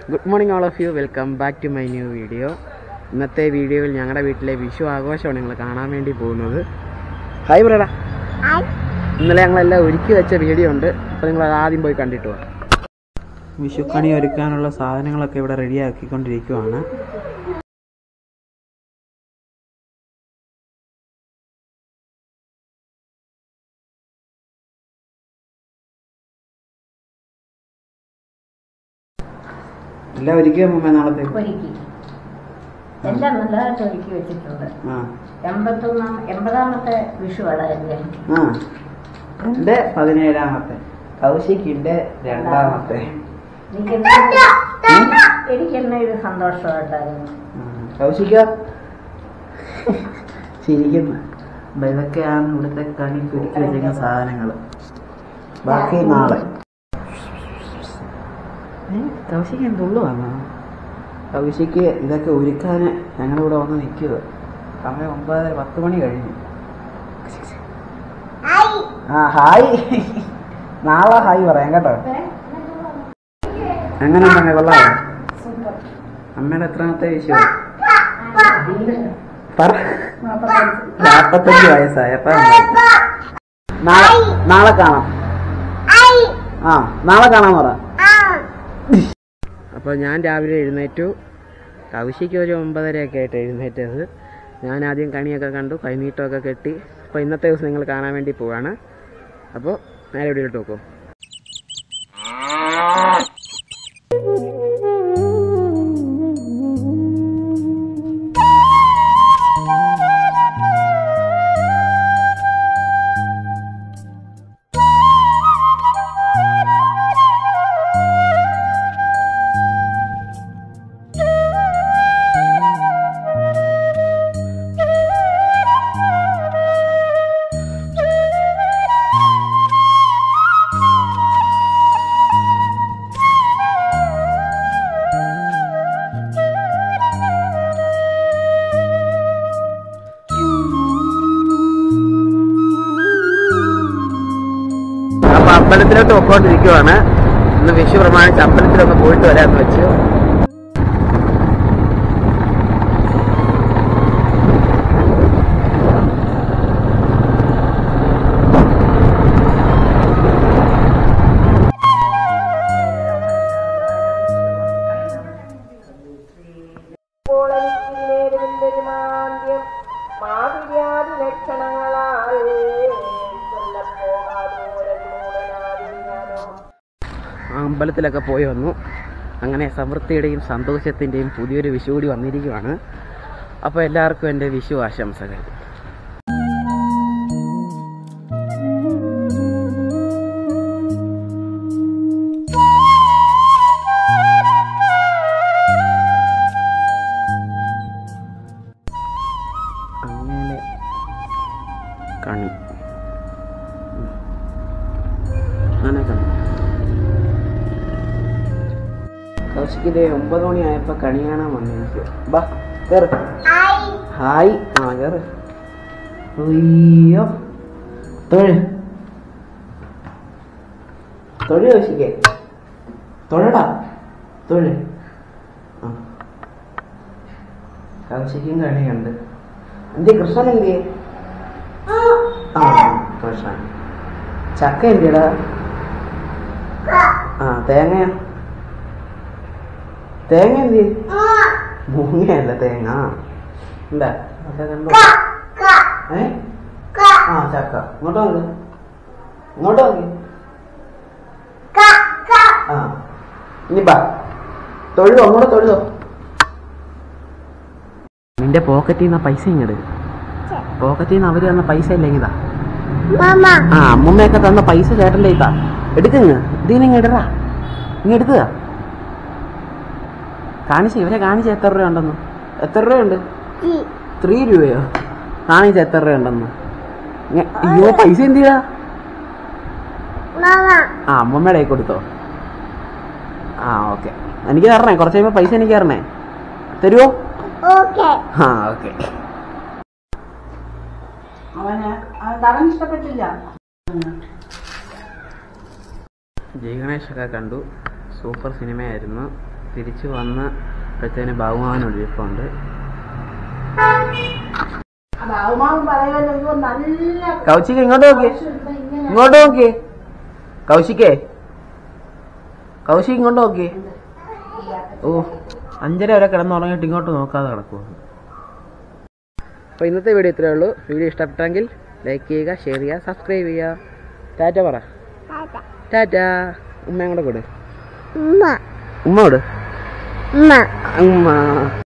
Good morning all of you welcome back to my new video ഇന്നത്തെ വീഡിയോയിൽ ഞങ്ങളുടെ വീട്ടിലെ വിഷു ആഘോഷമാണ് നിങ്ങൾ കാണാൻ വേണ്ടി പോകുന്നത് ഹായ് ബ്രഡാ ഇന്നലെ ഞങ്ങളെല്ലാം ഒരുക്കി വെച്ച വീഡിയോ ഉണ്ട് അപ്പോൾ നിങ്ങൾ അത് ആദ്യം പോയി കണ്ടിട്ട് പോകാം വിഷുക്കണി ഒരുക്കാനുള്ള സാധനങ്ങളൊക്കെ ഇവിടെ റെഡിയാക്കിക്കൊണ്ടിരിക്കുവാണ് എല്ലാം ഒരുക്കിയ മുമ്പേ നാളത്തേക്ക് ഒരുക്കി എല്ലാം നല്ലതായിട്ട് ഒരുക്കി വെച്ചിട്ടുണ്ട് ആ എൺപത്തൊന്നാം എൺപതാമത്തെ വിഷു അടല്ലേ ആ എൻ്റെ പതിനേഴാമത്തെ കൗശിക്കിൻ്റെ രണ്ടാമത്തെ എനിക്കെന്നെ ഒരു സന്തോഷമായിട്ടായിരുന്നു കൗശിക്ക ചിരിക്കുന്നു അപ്പൊ ഇതൊക്കെയാണ് ഇവിടുത്തെ കണിക്ക് ഒരുക്കി വെച്ചിരിക്കുന്ന സാധനങ്ങൾ ബാക്കി നാളെ കൗശിക്ക് എന്തുള്ളു വന്നോ കൗശിക്ക് ഇതൊക്കെ ഒരുക്കാൻ ഞങ്ങളിവിടെ വന്ന് നിൽക്കുക സമയം ഒമ്പത് പത്ത് മണി കഴിഞ്ഞു ആ ഹായ് നാളെ ഹായ് പറയാം കേട്ടോ എങ്ങനെ ഉണ്ടെന്നെ കൊള്ളാമോ അമ്മയുടെ എത്രാമത്തെ വിഷയം പറ നാപ്പത്തഞ്ച് വയസ്സായി അപ്പൊ നാളെ നാളെ കാണാം ആ നാളെ കാണാൻ പറ അപ്പോൾ ഞാൻ രാവിലെ എഴുന്നേറ്റു കൗശിക്ക് ഒരു ഒമ്പതരയൊക്കെ ആയിട്ട് എഴുന്നേറ്റത് ഞാൻ ആദ്യം കണിയൊക്കെ കണ്ടു കൈനീട്ടമൊക്കെ കെട്ടി അപ്പോൾ ഇന്നത്തെ ദിവസം നിങ്ങൾ കാണാൻ വേണ്ടി പോവാണ് അപ്പോൾ നേരെ വീട്ടിലോട്ട് നോക്കും അപ്പൊ അമ്പലത്തിലോട്ട് പൊക്കോണ്ടിരിക്കുവാണ് ഇന്ന് വിഷു പ്രമാണിച്ച് അമ്പലത്തിലൊന്ന് പോയിട്ട് വരാന്ന് വെച്ചു ആ അമ്പലത്തിലൊക്കെ പോയി വന്നു അങ്ങനെ സമൃദ്ധിയുടെയും സന്തോഷത്തിൻ്റെയും പുതിയൊരു വിഷു കൂടി വന്നിരിക്കുവാണ് അപ്പോൾ എല്ലാവർക്കും എൻ്റെ വിഷു ആശംസകൾ അങ്ങനെ കണി ഉം. അങ്ങനെ കണി കൗശിക്ക് ഇതേ ഒമ്പത് മണിയായപ്പോൾ കണി കാണാൻ വന്നിരിക്കും ബാ കേറ് ഹായ് ആ കേറ് അയ്യോ തൊഴ് തൊഴ് കൗശിക്കേ തൊഴടാ തൊഴ് ആ കൗശിക്കും കണി കണ്ട് എന്തി കൃഷ്ണൻ എന്തിയെ ആ കൃഷ്ണൻ ചക്ക എന്തിയടാ ആ തേങ്ങ തേങ്ങ എന്തി മൂങ്ങയല്ല തേങ്ങ എന്താ അതൊക്കെ കണ്ടോ ഏ ആ ചക്ക ഇങ്ങോട്ട് നോക്ക് ഇങ്ങോട്ട് നോക്ക് ആ ഇനി ബാ തൊഴുതോ അങ്ങോട്ട് തൊഴുതോ നിന്റെ പോക്കറ്റിൽ നിന്ന് പൈസ ഇങ്ങട് പോക്കറ്റിൽ നിന്ന് അവര് തന്ന പൈസ ഇല്ല ഇതാ ആ അമ്മമ്മയൊക്കെ തന്ന പൈസ ചേട്ടൻ്റെ ഇതാ എടുക്കുങ്ങ് ഇതിനിങ്ങ് ഇടറാ ഇങ്ങ് എടുക്കുക കാണിച്ച് ഇവരെ കാണിച്ച് എത്ര രൂപ ഉണ്ടെന്ന് എത്ര രൂപയുണ്ട് ത്രീ രൂപയോ കാണിച്ച് എത്ര രൂപ ഉണ്ടെന്ന് ഇങ്ങ- അയ്യോ പൈസ എന്ത് ചെയ്യാ ആ അമ്മമ്മയുടെ കൈ കൊടുത്തോ ആ ഓക്കെ എനിക്ക് തരണേ കുറച്ച് കഴിയുമ്പോൾ പൈസ എനിക്ക് തരണേ തരുമോ ആ ഓക്കെ അവന് അവൻ ഇഷ്ടപ്പെട്ടില്ല ജയഗണേഷൊക്കെ കണ്ടു സൂപ്പർ സിനിമയായിരുന്നു തിരിച്ചു വന്ന് അപ്പോഴത്തേന് ബാബുമാവനോട് ഇരിപ്പുണ്ട് ബാബുമാവ് പറയുമല്ലോ നല്ല കൗശിക ഇങ്ങോട്ട് നോക്കി ഇങ്ങോട്ട് നോക്കി കൗശിക്കേ കൗശിക് ഇങ്ങോട്ട് നോക്കി ഓ അഞ്ചര വരെ കിടന്നുറങ്ങിയിട്ട് ഇങ്ങോട്ട് നോക്കാതെ കിടക്കുമോ അപ്പോൾ ഇന്നത്തെ വീഡിയോ ഇത്രയേ ഉള്ളൂ വീഡിയോ ഇഷ്ടപ്പെട്ടെങ്കിൽ ലൈക്ക് ചെയ്യുക ഷെയർ ചെയ്യുക സബ്സ്ക്രൈബ് ചെയ്യുക ടാറ്റ പറ ടാറ്റ ഉമ്മയും കൂടെ കൊടു ഉമ്മ കൊടു ഉമ്മ